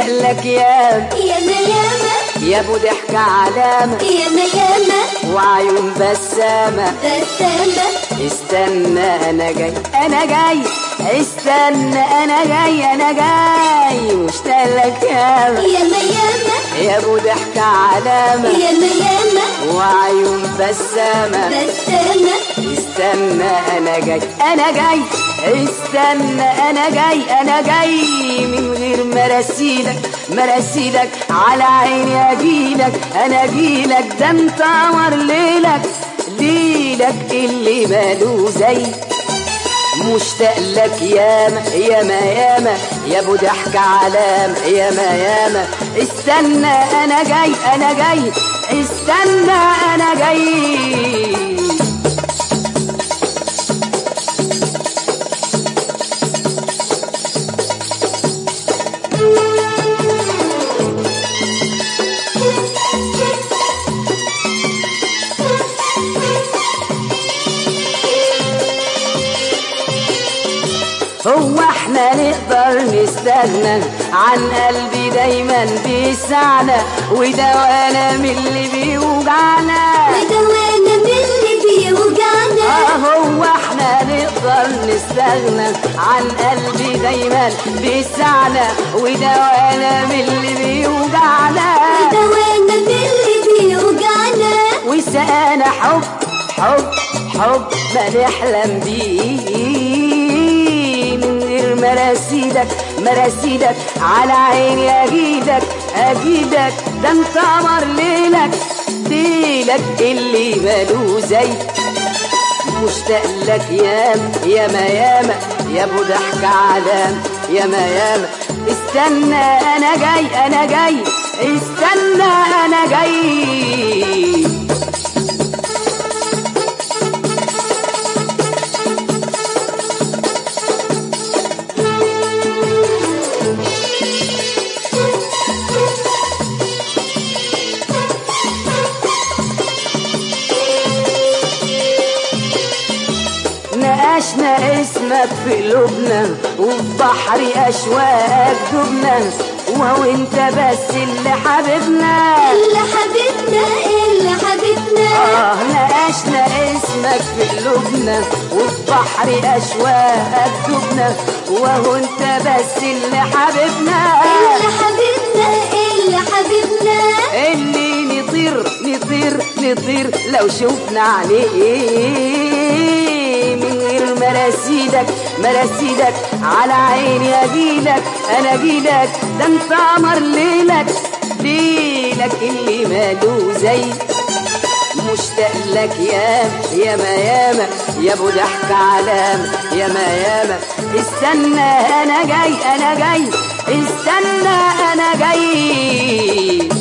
لك ياما ياما ياما يا ابو ضحك علامة ياما ياما وعيون بسامة بسامة استنى انا جاي انا جاي استنى انا جاي انا جاي مشتاق لك ياما ياما ياما يا ابو ضحك علامة ياما ياما وعيون بسامة بسامة استنى انا جاي انا جاي استنى انا جاي انا جاي من غير مراسيلك مراسيلك على عيني اجيلك انا اجيلك ده انت قمر ليلك ليلك اللي ماله زي مشتاق لك ياما ياما ياما يا ابو ضحك علام ياما ياما استنى انا جاي انا جاي استنى انا جاي هو احنا نقدر نستغنى عن قلبي دايما بيسعنا ودوانا من اللي بيوجعنا ودوانا من اللي بيوجعنا اه هو احنا نقدر نستغنى عن قلبي دايما بيسعنا ودوانا من اللي بيوجعنا ودوانا من اللي بيوجعنا وسقانا حب حب حب ما نحلم بيه من غير مراسيدك مراسيدك على عيني اجيدك اجيدك ده انت قمر ليلك ليلك اللي ماله زي مشتاق لك ياما ياما ياما يا ابو ضحك علام ياما ياما استنى انا جاي انا جاي استنى انا جاي نقشنا اسمك في قلوبنا وفي بحر اشواق دبنا وهو انت بس اللي حبيبنا اللي حبيبنا اللي حبيبنا اه نقشنا اسمك في قلوبنا وفي بحر اشواق دبنا وهو انت بس اللي حبيبنا اللي حبيبنا اللي حبيبنا اللي نطير نطير نطير لو شفنا عليه من غير مراسيدك مراسيدك على عيني اجيلك انا اجيلك ده انت قمر ليلك ليلك اللي ماله زي مشتاق لك ياما ياما ياما يا ابو ضحك علام ياما ياما استنى انا جاي انا جاي استنى انا جاي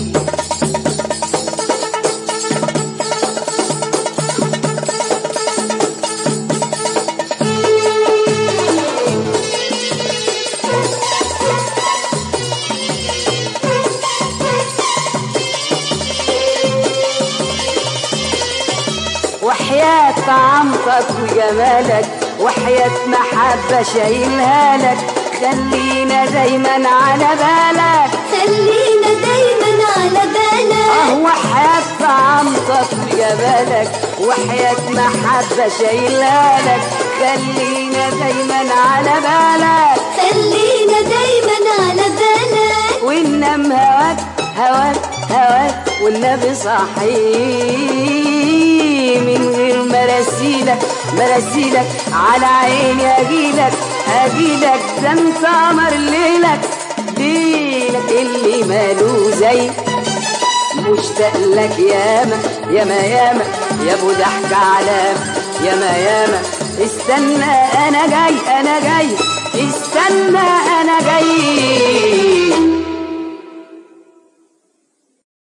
وحياة طعمتك وجمالك وحياة محبة شايلها لك خلينا دايما على بالك خلينا دايما على بالك اه وحياة طعمتك وجمالك وحياة محبة شايلها لك خلينا دايما على بالك خلينا دايما على بالك وننام هواك هواك هواك والنبي صحيح من غير مراسيلك مراسيلك على عيني اجيلك اجيلك ده انت قمر ليلك ليلك اللي ماله زي مشتاق لك ياما ياما ياما يا ابو ضحك علام ياما ياما استنى انا جاي انا جاي استنى